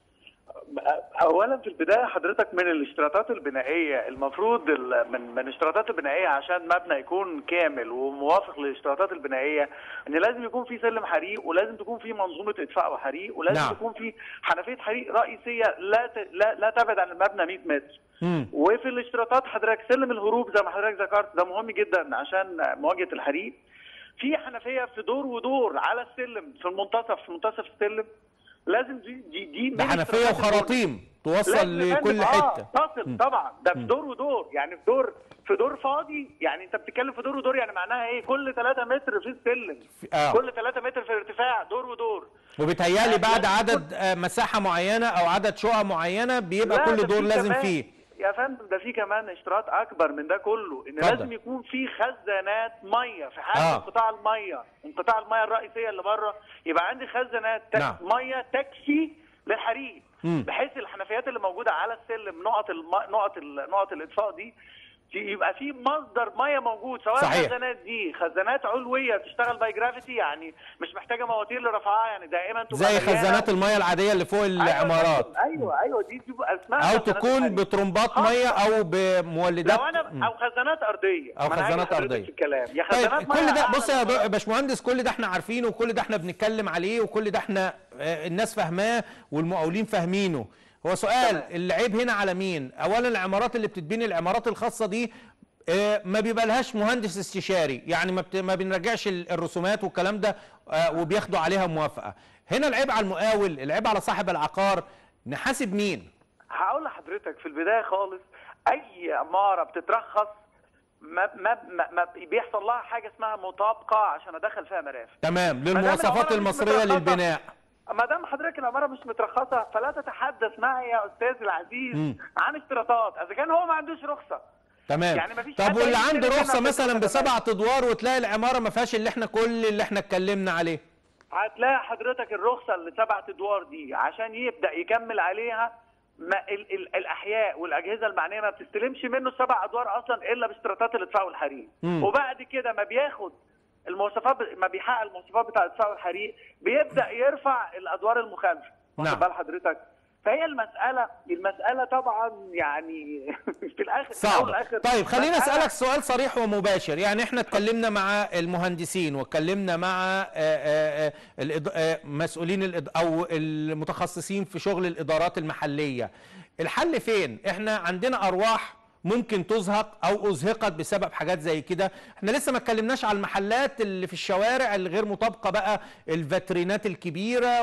S5: اولا في البدايه حضرتك من الاشتراطات البنائيه المفروض ال- من من الاشتراطات البنائيه عشان مبنى يكون كامل وموافق للاشتراطات البنائيه ان لازم يكون في سلم حريق ولازم تكون في منظومه اطفاء وحريق ولازم
S1: نعم.
S5: نعم. تكون في حنفيه حريق رئيسيه لا ت... لا لا تبعد عن المبنى 100 متر
S1: مم.
S5: وفي الاشتراطات حضرتك سلم الهروب زي ما حضرتك ذكرت ده مهم جدا عشان مواجهه الحريق في حنفيه في دور ودور على السلم في المنتصف في منتصف السلم لازم دي دي, دي من
S1: ده حنفيه
S5: اشتراطات البناء.
S1: وخراطيم توصل
S5: لازم يا
S1: لكل
S5: فندم،
S1: حته
S5: آه تصل طبعا ده في دور ودور يعني في دور في دور فاضي يعني انت بتتكلم في دور ودور يعني معناها ايه كل 3 متر في السلم
S1: في- آه.
S5: كل 3 متر في الارتفاع دور ودور
S1: وبيتهيألي بعد
S5: لازم
S1: عدد آه، مساحه معينه او عدد شقق معينه بيبقى
S5: لا،
S1: كل
S5: ده
S1: دور
S5: في
S1: لازم
S5: كمان-
S1: فيه
S5: يا فندم ده في كمان اشتراط اكبر من ده كله ان
S1: اتفضل.
S5: لازم يكون في خزانات ميه في حاله
S1: آه.
S5: آه. انقطاع الميه انقطاع الميه الرئيسيه اللي بره يبقى عندي خزانات تك...
S1: نعم.
S5: ميه تكفي للحريق
S1: مم.
S5: بحيث الحنفيات اللي موجوده على السلم نقط الم... نقط ال... نقط الاطفاء دي يبقى في مصدر ميه موجود سواء
S1: صحيح.
S5: الخزانات دي خزانات علويه تشتغل باي جرافيتي يعني مش محتاجه مواتير لرفعها يعني دائما تبقى
S1: زي
S5: مليانة.
S1: خزانات الميه العاديه اللي فوق العمارات
S5: ايوه ايوه دي تبقى اسمها
S1: او
S5: خزانات
S1: تكون
S5: الحريق.
S1: بطرمبات
S5: خاصة.
S1: ميه او بمولدات
S5: لو انا او خزانات ارضيه
S1: أو
S5: ما أنا
S1: خزانات
S5: عايز حضرتك
S1: أرضية.
S5: في الكلام يا
S1: طيب
S5: خزانات
S1: كل
S5: مية
S1: ده
S5: أعلى
S1: بص يا
S5: من-
S1: يا باشمهندس كل ده احنا عارفينه وكل ده احنا بنتكلم عليه وكل ده احنا آه، الناس فاهماه والمقاولين فاهمينه هو سؤال
S5: تمام.
S1: العيب هنا على مين اولا العمارات اللي بتتبني العمارات الخاصه دي آه، ما بيبقى لهاش مهندس استشاري يعني ما, بت... ما بنرجعش ال- الرسومات والكلام ده آه، وبياخدوا عليها موافقه هنا العيب على المقاول العيب على صاحب العقار نحاسب مين
S5: هقول لحضرتك في البدايه خالص اي عماره بتترخص ما ما ما, ما بيحصل لها حاجه اسمها مطابقه عشان ادخل فيها مرافق
S1: تمام
S5: دام
S1: للمواصفات
S5: العمارة مش
S1: المصريه
S5: مترخصة-
S1: للبناء
S5: ما دام حضرتك العماره مش مترخصه فلا تتحدث معي يا استاذ العزيز
S1: مم.
S5: عن اشتراطات اذا كان هو ما عندوش رخصه
S1: تمام
S5: يعني مفيش
S1: طب
S5: حد
S1: واللي
S5: هيجي
S1: عنده
S5: يتكلم
S1: رخصه
S5: هنا
S1: مثلا
S5: في
S1: بسبعة
S5: الخدمات.
S1: ادوار وتلاقي العماره ما فيهاش اللي احنا كل اللي احنا اتكلمنا عليه
S5: هتلاقي حضرتك الرخصه اللي سبعة ادوار دي عشان يبدا يكمل عليها ما ال ال الاحياء والاجهزه المعنيه ما بتستلمش منه السبع ادوار اصلا الا باشتراطات الاطفاء والحريق
S1: مم.
S5: وبعد كده ما بياخد المواصفات ما بيحقق المواصفات بتاع الاطفاء والحريق بيبدا يرفع الادوار المخالفه
S1: نعم.
S5: واخد بال حضرتك فهي المساله المساله طبعا يعني في الاخر في الأول
S1: صعب
S5: والآخر
S1: طيب خليني
S5: مسألة-
S1: اسالك سؤال صريح ومباشر يعني احنا اتكلمنا مع المهندسين واتكلمنا مع آه، آه، آه، الإد- آه، مسؤولين الإد- او المتخصصين في شغل الادارات المحليه الحل فين احنا عندنا ارواح ممكن تزهق او ازهقت بسبب حاجات زي كده احنا لسه ما اتكلمناش على المحلات اللي في الشوارع اللي غير مطابقه بقى الفاترينات الكبيره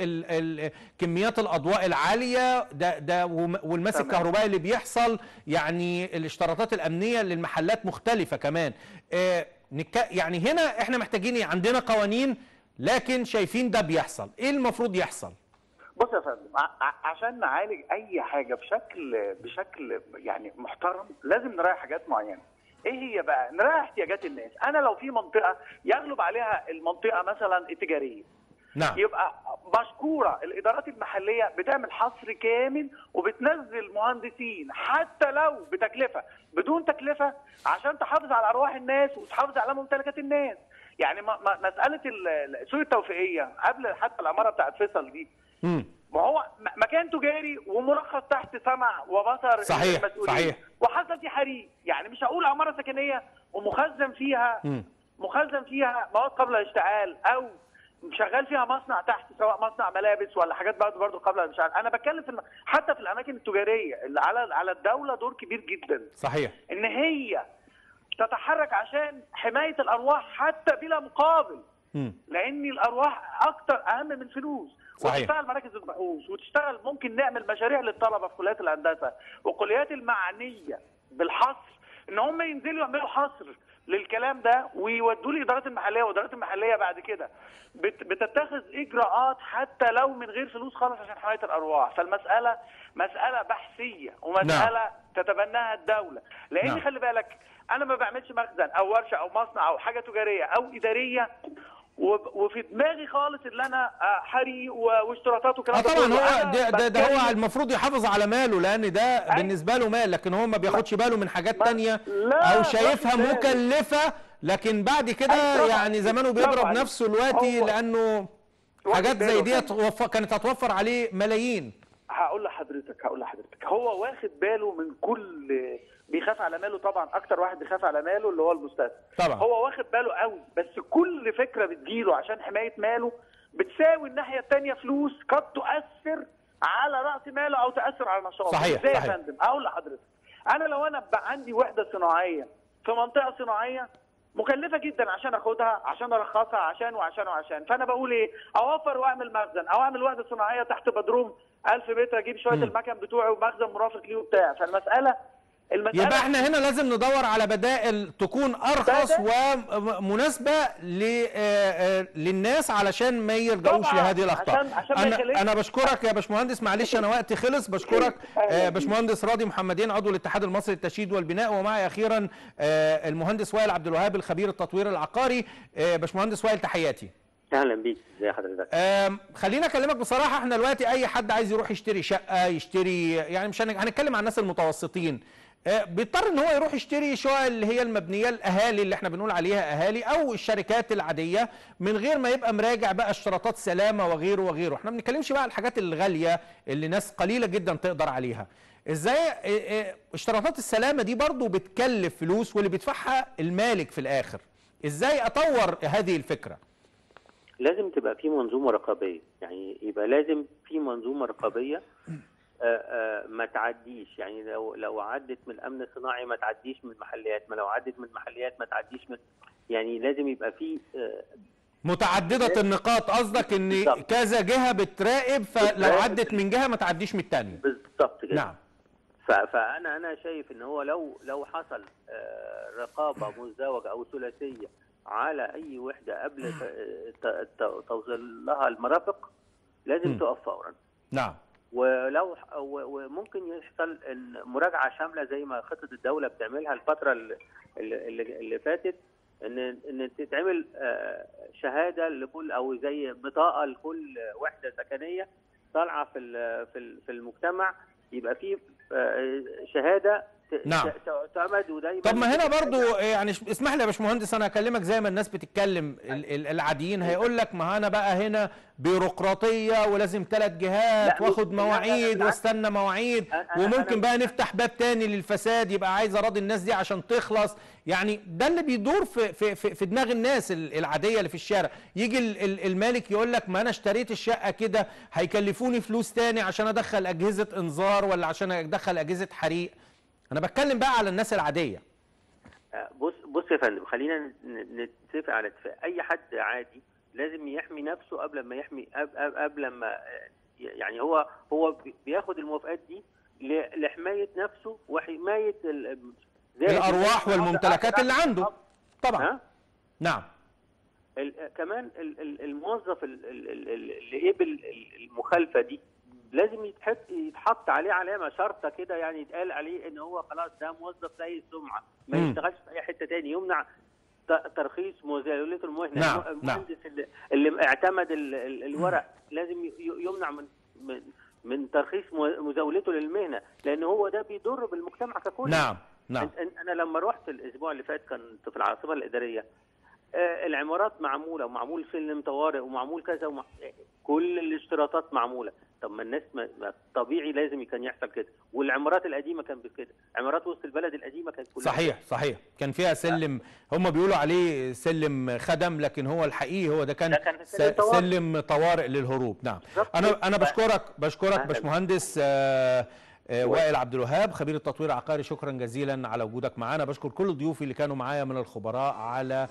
S1: وكميات الاضواء العاليه ده ده وم- والمس
S5: تمام.
S1: الكهربائي اللي بيحصل يعني الاشتراطات الامنيه للمحلات مختلفه كمان اه نك... يعني هنا احنا محتاجين إيه؟ عندنا قوانين لكن شايفين ده بيحصل ايه المفروض يحصل
S5: بص يا فندم ع- ع- عشان نعالج اي حاجه بشكل بشكل يعني محترم لازم نراعي حاجات معينه ايه هي بقى نراعي احتياجات الناس انا لو في منطقه يغلب عليها المنطقه مثلا التجاريه
S1: نعم
S5: يبقى مشكوره الادارات المحليه بتعمل حصر كامل وبتنزل مهندسين حتى لو بتكلفه بدون تكلفه عشان تحافظ على ارواح الناس وتحافظ على ممتلكات الناس يعني ما- ما- مساله ال- ال- السوق التوفيقيه قبل حتى العماره بتاعت فيصل دي
S1: مم.
S5: ما هو م- مكان تجاري ومرخص تحت سمع وبصر
S1: صحيح،
S5: المسؤولين
S1: صحيح.
S5: وحصل فيه حريق يعني مش هقول عماره سكنيه ومخزن فيها
S1: مم.
S5: مخزن فيها مواد قبل الاشتعال او شغال فيها مصنع تحت سواء مصنع ملابس ولا حاجات برضه برضه قبل الاشتعال انا بتكلم في الم... حتى في الاماكن التجاريه اللي على على الدوله دور كبير جدا
S1: صحيح
S5: ان هي تتحرك عشان حمايه الارواح حتى بلا مقابل
S1: مم.
S5: لان الارواح اكتر اهم من الفلوس
S1: صحيح.
S5: وتشتغل مراكز البحوث وتشتغل ممكن نعمل مشاريع للطلبه في كليات الهندسه والكليات المعنيه بالحصر ان هم ينزلوا يعملوا حصر للكلام ده ويودوا لي الادارات المحليه والادارات المحليه بعد كده بت- بتتخذ اجراءات حتى لو من غير فلوس خالص عشان حمايه الارواح فالمساله مساله بحثيه ومساله تتبناها الدوله لان
S1: نعم.
S5: خلي بالك انا ما بعملش مخزن او ورشه او مصنع او حاجه تجاريه او اداريه وب- وفي دماغي خالص اللي انا آه، حري و- واشتراطات وكلام
S1: اه
S5: ده
S1: طبعا
S5: كله.
S1: هو
S5: أنا
S1: ده, ده, ده
S5: بتكلم-
S1: هو المفروض يحافظ على ماله لان ده بالنسبه له مال لكن هو ما بياخدش باله من حاجات
S5: ما-
S1: تانية
S5: لا،
S1: او شايفها
S5: واخد بالي.
S1: مكلفه لكن بعد كده
S5: أي طبعاً.
S1: يعني زمانه بيضرب
S5: طبعاً.
S1: نفسه دلوقتي
S5: هو-
S1: لانه
S5: واخد
S1: حاجات زي
S5: باله.
S1: دي توف- كانت هتوفر عليه ملايين
S5: هقول لحضرتك هقول لحضرتك هو واخد باله من كل بيخاف على ماله طبعا اكتر واحد بيخاف على ماله اللي هو المستثمر
S1: طبعا.
S5: هو واخد باله قوي بس كل فكره بتجيله عشان حمايه ماله بتساوي الناحيه الثانيه فلوس قد تؤثر على راس ماله او تاثر على نشاطه
S1: صحيح،
S5: ازاي يا
S1: صحيح.
S5: فندم اقول لحضرتك انا لو انا بقى عندي وحده صناعيه في منطقه صناعيه مكلفه جدا عشان اخدها عشان ارخصها عشان وعشان وعشان فانا بقول ايه اوفر واعمل مخزن او اعمل وحده صناعيه تحت بدروم 1000 متر اجيب شويه
S1: مم.
S5: المكن بتوعي ومخزن مرافق ليه وبتاع فالمساله المساله
S1: يبقى احنا هنا لازم ندور على بدائل تكون ارخص
S5: بدائل.
S1: ومناسبه ل- آه، آه، للناس علشان ما يرجعوش
S5: طبعاً.
S1: لهذه الاخطاء
S5: عشان- عشان ما
S1: انا
S5: يخليش-
S1: انا بشكرك يا باشمهندس معلش انا وقتي خلص بشكرك
S5: أهلاً
S1: آه،
S5: بيك.
S1: باشمهندس راضي محمدين عضو الاتحاد المصري للتشييد والبناء ومعي اخيرا آه، المهندس وائل عبد الوهاب الخبير التطوير العقاري آه، باشمهندس وائل تحياتي
S6: اهلا بيك ازي حضرتك
S1: آم، خليني اكلمك بصراحه احنا دلوقتي اي حد عايز يروح يشتري شقه يشتري يعني مش هن- هنتكلم عن الناس المتوسطين آه، بيضطر ان هو يروح يشتري شقق اللي هي المبنيه الاهالي اللي احنا بنقول عليها اهالي او الشركات العاديه من غير ما يبقى مراجع بقى اشتراطات سلامه وغيره وغيره احنا ما بنتكلمش بقى على الحاجات الغاليه اللي ناس قليله جدا تقدر عليها ازاي آه، آه، اشتراطات السلامه دي برضو بتكلف فلوس واللي بيدفعها المالك في الاخر ازاي اطور هذه الفكره
S6: لازم تبقى في منظومه رقابيه يعني يبقى لازم في منظومه رقابيه آه، آه، ما تعديش يعني لو لو عدت من الامن الصناعي ما تعديش من المحليات ما لو عدت من المحليات ما تعديش من يعني لازم يبقى في آه،
S1: متعددة النقاط قصدك ان
S6: بالظبط.
S1: كذا جهة بتراقب فلو
S6: بتراقب.
S1: عدت من جهة ما تعديش من التانية
S6: بالظبط كده
S1: نعم
S6: ف- فانا انا شايف ان هو لو لو حصل آه، رقابه مزدوجه او ثلاثيه على اي وحده قبل ت- ت- ت- توصيل لها المرافق لازم
S1: مم.
S6: تقف فورا
S1: نعم
S6: ولو و- وممكن يحصل إن مراجعه شامله زي ما خطه الدوله بتعملها الفتره اللي, اللي, اللي فاتت ان ان تتعمل آه، شهاده لكل او زي بطاقه لكل وحده سكنيه طالعه في ال- في ال- في المجتمع يبقى في آه، شهاده ت-
S1: نعم.
S6: ت- تعتمد ودايما
S1: طب ما هنا برضو يعني ش- اسمح لي يا باشمهندس انا هكلمك زي ما الناس بتتكلم ال- ال- العاديين هيقول لك ما انا بقى هنا بيروقراطيه ولازم ثلاث جهات
S6: لا،
S1: واخد
S6: لا، لا،
S1: مواعيد
S6: بالعكس.
S1: واستنى مواعيد
S6: أنا- أنا-
S1: وممكن
S6: أنا-
S1: بقى نفتح باب تاني للفساد يبقى عايز اراضي الناس دي عشان تخلص يعني ده اللي بيدور في في في, في دماغ الناس ال- العاديه اللي في الشارع يجي ال- ال- المالك يقول لك ما انا اشتريت الشقه كده هيكلفوني فلوس تاني عشان ادخل اجهزه انذار ولا عشان ادخل اجهزه حريق انا بتكلم بقى على الناس العاديه
S6: آه، بص بص يا فندم خلينا ن- ن- نتفق على اتفاق اي حد عادي لازم يحمي نفسه قبل ما يحمي قبل, قبل ما آه، يعني هو هو بي- بياخد الموافقات دي ل- لحمايه نفسه وحمايه ال- زائد
S1: الارواح
S6: إن هو
S1: والممتلكات اللي عنده طبعا
S6: ها
S1: نعم
S6: ال- كمان ال- ال- الموظف ال- ال- ال- ال- اللي قبل ال- المخالفه دي لازم يتحط يتحط عليه علامه شرطه كده يعني يتقال عليه ان هو خلاص ده موظف سيء السمعه ما
S1: مم.
S6: يشتغلش في اي حته تاني يمنع ت- ترخيص مزاوله المهنه
S1: نعم،
S6: الم-
S1: نعم.
S6: المهندس اللي, اللي اعتمد ال- ال- الورق لازم ي- يمنع من من من ترخيص م- مزاولته للمهنه لان هو ده بيضر بالمجتمع ككل
S1: نعم نعم
S6: أن- أن- انا لما رحت الاسبوع اللي فات كنت في العاصمه الاداريه آه، العمارات معموله ومعمول سلم طوارئ ومعمول كذا ومع... كل الاشتراطات معموله طب ما الناس ما... ما طبيعي لازم كان يحصل كده والعمارات القديمه كانت كده عمارات وسط البلد القديمه كانت كلها
S1: صحيح صحيح كان فيها سلم هم بيقولوا عليه سلم خدم لكن هو الحقيقي هو ده كان
S6: ده كان
S1: س-
S6: سلم طوارئ.
S1: سلم طوارئ للهروب نعم
S6: بالظبط.
S1: انا انا
S6: ف-
S1: بشكرك بشكرك
S6: أهلاً.
S1: باشمهندس آه، آه، وائل عبد الوهاب خبير التطوير العقاري شكرا جزيلا على وجودك معنا بشكر كل ضيوفي اللي كانوا معايا من الخبراء على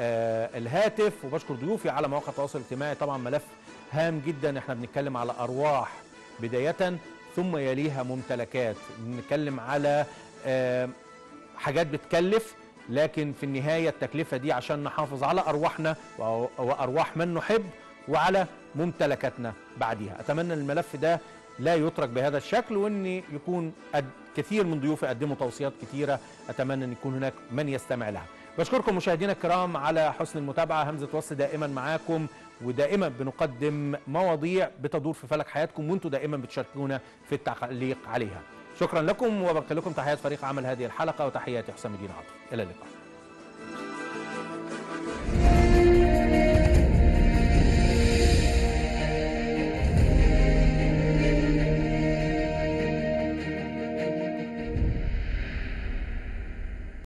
S1: آه، الهاتف وبشكر ضيوفي على مواقع التواصل الاجتماعي طبعا ملف هام جدا احنا بنتكلم على ارواح بدايه ثم يليها ممتلكات بنتكلم على آه، حاجات بتكلف لكن في النهاية التكلفة دي عشان نحافظ على أرواحنا وأ- وأرواح من نحب وعلى ممتلكاتنا بعديها أتمنى الملف ده لا يترك بهذا الشكل وأن يكون قد كثير من ضيوفي قدموا توصيات كثيره اتمنى ان يكون هناك من يستمع لها بشكركم مشاهدينا الكرام على حسن المتابعه همزه وصل دائما معاكم ودائما بنقدم مواضيع بتدور في فلك حياتكم وانتم دائما بتشاركونا في التعليق عليها شكرا لكم وبقى لكم تحيات فريق عمل هذه الحلقه وتحياتي حسام الدين عاطف الى اللقاء